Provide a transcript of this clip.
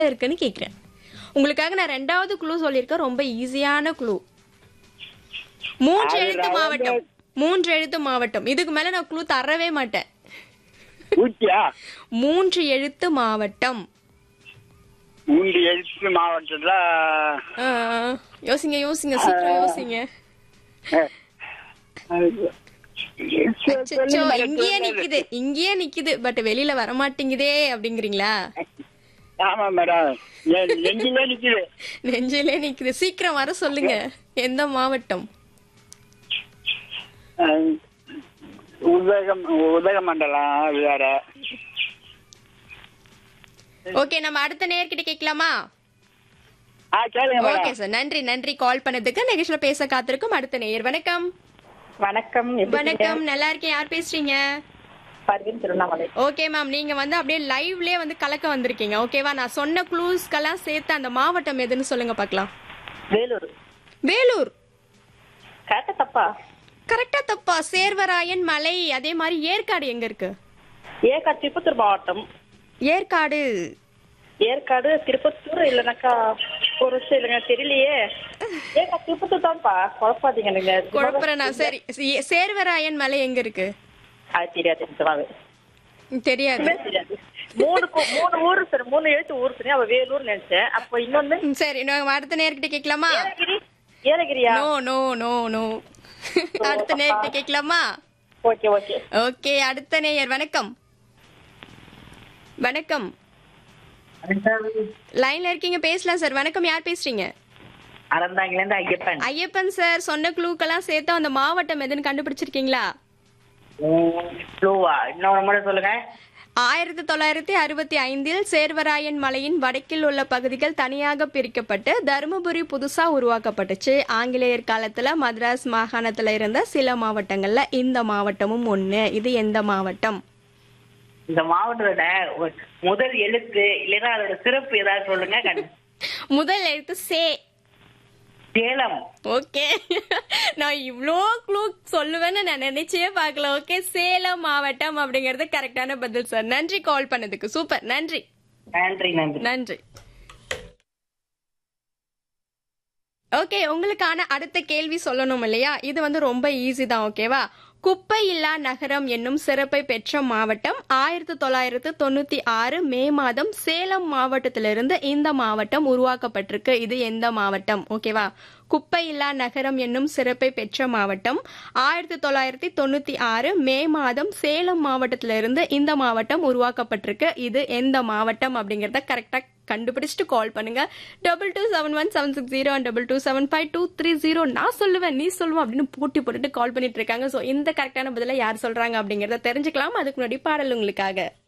இருக்குன்னு கேக்குறேன் உங்களுக்காக நான் ரெண்டாவது குழு சொல்லியிருக்கேன் ரொம்ப ஈஸியான குழு மூன்று அது எழுத்து நான் மாவட்டம் வந்து- மூன்று எழுத்து மாவட்டம் இதுக்கு மேல நான் குழு தரவே மாட்டேன் ஊட்டியா மூன்று எழுத்து மாவட்டம் மூன்று எழுத்து மாவட்டத்துல ஆ, யோசிங்க யோசிங்க சீக்கிரம் யோசிங்க அச்சச்சோ, இங்கேயே நிக்குது இங்கேயே நிக்குது பட் வெளியில வர மாட்டேங்குதே அப்படிங்கிறீங்களா ஆமா மேடம் என் நெஞ்சிலே நிக்குது நெஞ்சிலே நிக்குது சீக்கிரம் வர சொல்லுங்க எந்த மாவட்டம் அஹ், உதகம் உதகமண்டலம் வேற ஓகே நம்ம அடுத்த நேர்கிட்ட கேட்கலாமா ஆ கேளுங்க ஓகே மேடம் சார் நன்றி நன்றி கால் பண்ணதுக்கு நிகழ்ச்சியில பேச காத்திருக்கும் அடுத்த நேயர் வணக்கம் வணக்கம் எப்படி வணக்கம் நல்லா இருக்கேன் யார் பேசுறீங்க பர்வீன் திருவண்ணாமலை ஓகே மேம் நீங்க வந்து அப்படியே லைவ்லயே வந்து கலக்க வந்திருக்கீங்க ஓகேவா நான் சொன்ன க்ளூஸ்க்கெல்லாம் சேர்த்து அந்த மாவட்டம் எதுன்னு சொல்லுங்க பார்க்கலாம் வேலூர் வேலூர் கரெக்டா தப்பா கரெக்டா தப்பா சேர்வராயன் மலை அதே மாதிரி ஏற்காடு எங்க இருக்கு ஏற்காடு திருப்பத்தூர் மாவட்டம் ஏற்காடு ஏற்காடு திருப்பத்தூர் இல்லைனாக்கா ஒரு நிமிஷம் இல்லைங்க தெரியலையே ஏற்காடு திருப்பத்தூர் தான்ப்பா குழப்பாதீங்க நீங்க குழப்பறேனா சரி சே- சேர்வராயன் மலை எங்க இருக்கு அது தெரியாது நிஜமாவே தெரியாது உண்மையா தெரியாது மூணு கு- மூணு ஊர் சரி மூணு எழுத்து ஊர் சரி அவ வேலூர் நினைச்சேன் அப்ப இன்னொன்னு ம், சரி நான் அடுத்த நேர்கிட்ட கேட்கலாமா ஏலகிரி ஏலகிரியா நோ நோ நோ நோ அடுத்த நேர்கிட்ட கேட்கலாமா ஓகே ஓகே ஓகே அடுத்த நேயர் வணக்கம் வணக்கம் லைன்ல இருக்கீங்க பேசலாம் சார் வணக்கம் யார் பேசுறீங்க அறந்தாங்கில இருந்து ஐயப்பன் ஐயப்பன் சார் சொன்ன க்ளூக்கெல்லாம் சேர்த்து அந்த மாவட்டம் எதுன்னு கண்டுபிடிச்சிருக்கீங்களா ப்ளூவா இன்னொரு முறை சொல்லுங்க ஆயிரத்தி தொள்ளாயிரத்தி அறுபத்தி ஐந்தில் சேர்வராயன் மலையின் வடக்கில் உள்ள பகுதிகள் தனியாக பிரிக்கப்பட்டு தருமபுரி புதுசா உருவாக்கப்பட்டுச்சு ஆங்கிலேயர் காலத்துல மദ്രാஸ் மாகாணத்துல இருந்த சில மாவட்டங்கள்ல இந்த மாவட்டமும் ஒண்ணு இது எந்த மாவட்டம் இந்த மாவட்டத்தோட ஒரு முதல் எழுத்து இல்லைன்னா அதோட சிறப்பு ஏதாவது சொல்லுங்க கண்டு- முதல் எழுத்து சே சேலம் ஓகே நான் இவ்ளோ க்ளூ சொல்லுவேன்னு நான் நினைச்சே பார்க்கல ஓகே சேலம் மாவட்டம் அப்படிங்கறது கரெக்டான பதில் சார் நன்றி கால் பண்ணதுக்கு சூப்பர் நன்றி நன்றி நன்றி நன்றி ஓகே உங்களுக்கான அடுத்த கேள்வி சொல்லணும் இல்லையா இது வந்து ரொம்ப ஈஸி தான் ஓகேவா குப்பை இல்லா நகரம் என்னும் சிறப்பை பெற்ற மாவட்டம் ஆயிரத்தி தொள்ளாயிரத்து தொண்ணூத்தி ஆறு மே மாதம் சேலம் மாவட்டத்திலிருந்து இந்த மாவட்டம் உருவாக்கப்பட்டிருக்கு இது எந்த மாவட்டம் ஓகேவா குப்பை இல்லா நகரம் என்னும் சிறப்பை பெற்ற மாவட்டம் ஆயிரத்தி தொள்ளாயிரத்தி தொண்ணூத்தி ஆறு மே மாதம் சேலம் மாவட்டத்திலிருந்து இந்த மாவட்டம் உருவாக்கப்பட்டிருக்கு இது எந்த மாவட்டம் அப்படிங்கறத கரெக்டா கண்டுபிடிச்சிட்டு கால் பண்ணுங்க double two seven one seven six zero double two seven five two three zero நான் சொல்லுவேன் நீ சொல்லுவேன் அப்படின்னு போட்டி போட்டுட்டு கால் பண்ணிட்டு இருக்காங்க ஸோ இந்த கரெக்டான பதில யார் சொல்றாங்க அப்படிங்கறத தெரிஞ்சுக்கலாம் அதுக்கு முன்னாடி பாடல் உங்களுக்காக